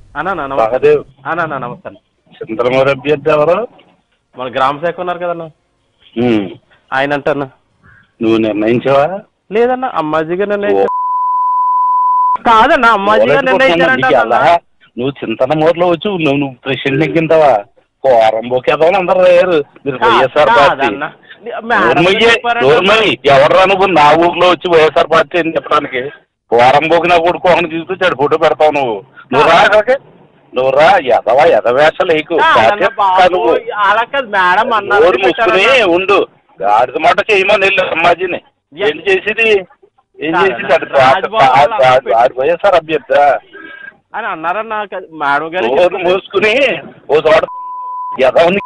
అన్నా అన్నా నమస్తే సహదేవ్ అన్నా అన్నా నమస్తే అన్న చంద్రమూరి అభ్యర్థి ఎవరు మన గ్రామ శాఖ ఉన్నారు కదన్నా ఉమ్. ఆయన అంటన్నా నువ్వు నిర్ణయించావా లేదన్నా అమ్మాజీగా నిర్ణయించారు కాదన్నా అమ్మాజీగా ఓలెట్ కొట్టమన్నా నిర్ణయించారంట నీకు ఎలా? నువ్వు చింతన మూరలో వచ్చి నువ్వు నువ్వు ప్రెసిడెంట్ ఎక్కింతావా పోరంబోకి ఎదవని అందరు అయ్యారు మీరు వైఎస్ఆర్ పార్టీ కాదన్నా మేడం నోర్మయ్యే చెప్పారంట. నోర్మయ్య ఎవరు నువ్వు నా ఊర్లో వచ్చి వైఎస్ఆర్ పార్టీ అని చెప్పడానికి పోరంబోకి నా కొడుకు ఒకని తీసుకొచ్చాడు ఫోటో పెడతావు నువ్వు నువ్వు రా అక్కడికి నువ్వు రా ఎదవా ఎదవేషాలు నీకు కాదన్నా బాబు, నువ్వు అలా కాదు మేడం అన్నారు నోరు మూసుకుని ఉండు గాడిద మాట చేయమని వెళ్ళు అమ్మాజీని ఏం చేసేది ఏం కాదన్నా, చేసింది అది రాజ్భవన్ ఆడు- అలా ఆడు- ఆడు వైఎస్ఆర్ అభ్యర్థ అని అన్నారన్నా కాదు, మేడం గారు నోరు మూసుకుని ఓ చోట ఎదవని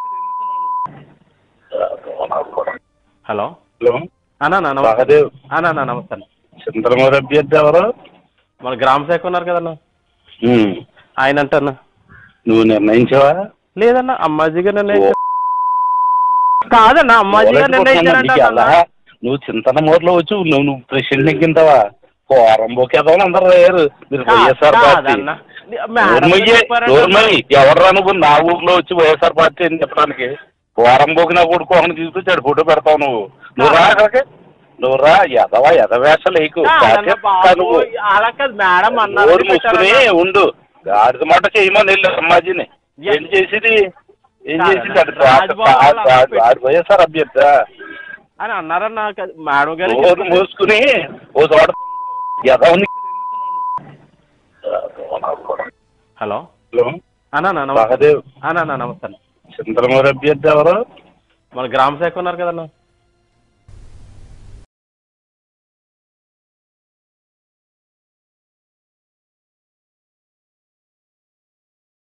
హలో హలో అన్నా అన్నా నమస్తే సహదేవ్ అన్నా అన్నా నమస్తే అన్న చంద్రమూరి అభ్యర్థి ఎవరు మన గ్రామ శాఖ ఉన్నారు కదన్నా ఉమ్. ఆయన అంటన్నా నువ్వు నిర్ణయించావా లేదన్నా అమ్మాజీగా నిర్ణయించారు కాదన్నా అమ్మాజీగా ఓలెట్ కొట్టమన్నా నిర్ణయించారంట నీకు ఎలా? నువ్వు చింతన మూరలో వచ్చి నువ్వు నువ్వు ప్రెసిడెంట్ ఎక్కింతావా పోరంబోకి ఎదవని అందరు అయ్యారు మీరు వైఎస్ఆర్ పార్టీ కాదన్నా మేడం నోర్మయ్యే చెప్పారంట. నోర్మయ్య ఎవరు నువ్వు నా ఊర్లో వచ్చి వైఎస్ఆర్ పార్టీ అని చెప్పడానికి పోరంబోకి నా కొడుకు ఒకని తీసుకొచ్చాడు ఫోటో పెడతావు నువ్వు నువ్వు రా అక్కడికి నువ్వు రా ఎదవా ఎదవేషాలు నీకు కాదన్నా బాబు, అలా కాదు మేడం అన్నారు నోరు మూసుకుని ఉండు గాడిద మాట చేయమని వెళ్ళు అమ్మాజీని ఏం చేసేది ఏం చేసింది అది రాజ్భవన్ ఆడు- ఆడు- ఆడు వైఎస్ఆర్ అభ్యర్థ అని అన్నారన్నా కాదు, మేడం గారు నోరు మూసుకుని ఓ చోట ఎదవని హలో హలో అన్నా అన్నా నమస్తే సహదేవ్ అన్నా అన్నా నమస్తే అన్న చంద్రమూరి అభ్యర్థి ఎవరు మన గ్రామ శాఖ ఉన్నారు కదన్నా